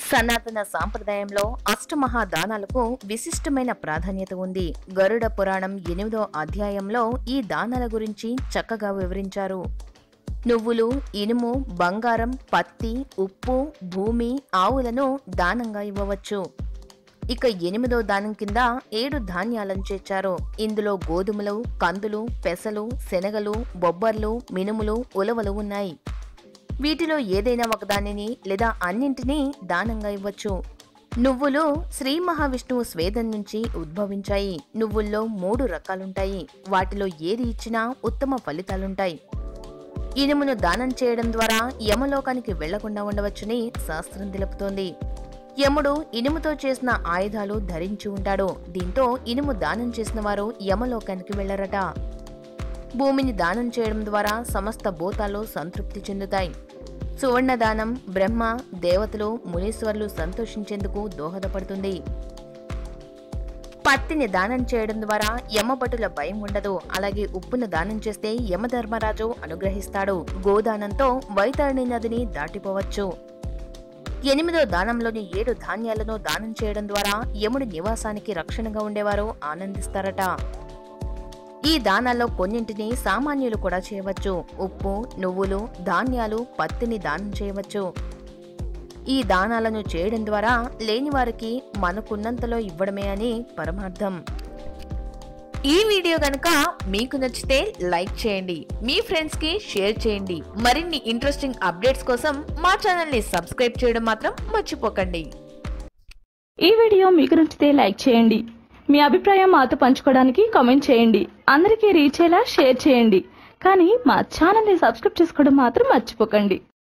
సనాతన సాంప్రదాయంలో అష్టమహాదానాలకు విశిష్టమైన ప్రాధాన్యత ఉంది గరుడ పురాణం ఎనిమిదో అధ్యాయంలో ఈ దానాల గురించి చక్కగా వివరించారు నువ్వులు ఇనుము బంగారం పత్తి ఉప్పు భూమి ఆవులను దానంగా ఇవ్వవచ్చు ఇక ఎనిమిదో దానం కింద ఏడు ధాన్యాలను చేర్చారు ఇందులో గోధుమలు కందులు పెసలు శనగలు బొబ్బర్లు మినుములు ఉలవలు ఉన్నాయి వీటిలో ఏదైనా ఒకదానిని లేదా అన్నింటినీ దానంగా ఇవ్వచ్చు నువ్వులు శ్రీ మహావిష్ణువు స్వేదం నుంచి ఉద్భవించాయి నువ్వుల్లో మూడు రకాలుంటాయి వాటిలో ఏది ఇచ్చినా ఉత్తమ ఫలితాలుంటాయి ఇనుమును దానం చేయడం ద్వారా యమలోకానికి వెళ్లకుండా ఉండవచ్చని శాస్త్రం తెలుపుతోంది యముడు ఇనుముతో చేసిన ఆయుధాలు ధరించి ఉంటాడు దీంతో ఇనుము దానం చేసిన వారు యమలోకానికి వెళ్లరట భూమిని దానం చేయడం ద్వారా సమస్త భూతాలు సంతృప్తి చెందుతాయి సువర్ణ దానం బ్రహ్మ దేవతలు మునీశ్వర్లు సంతోషించేందుకు దోహదపడుతుంది పత్తిని దానం చేయడం ద్వారా యమభటుల భయం ఉండదు అలాగే ఉప్పును దానం చేస్తే యమధర్మరాజు అనుగ్రహిస్తాడు గోదానంతో వైతరణి నదిని దాటిపోవచ్చు ఎనిమిదో దానంలోని ఏడు ధాన్యాలను దానం చేయడం ద్వారా యముడి నివాసానికి రక్షణగా ఉండేవారు ఆనందిస్తారట ఈ దానాల్లో కొన్నింటిని సామాన్యులు కూడా చేయవచ్చు ఉప్పు నువ్వులు ధాన్యాలు పత్తిని దానం చేయవచ్చు ఈ దానాలను చేయడం ద్వారా లేని వారికి మనకున్నంతలో ఇవ్వడమే అని పరమార్థం ఈ వీడియో కనుక మీకు నచ్చితే లైక్ చేయండి మీ ఫ్రెండ్స్ కి షేర్ చేయండి మరిన్ని ఇంట్రెస్టింగ్ అప్డేట్స్ కోసం మా ఛానల్ ని సబ్స్క్రైబ్ చేయడం మాత్రం మర్చిపోకండి ఈ వీడియో మీకు నచ్చితే లైక్ చేయండి మీ అభిప్రాయం మాతో పంచుకోవడానికి కామెంట్ చేయండి అందరికీ రీచ్ అయ్యేలా షేర్ చేయండి కానీ మా ఛానల్ని సబ్స్క్రైబ్ చేసుకోవడం మాత్రం మర్చిపోకండి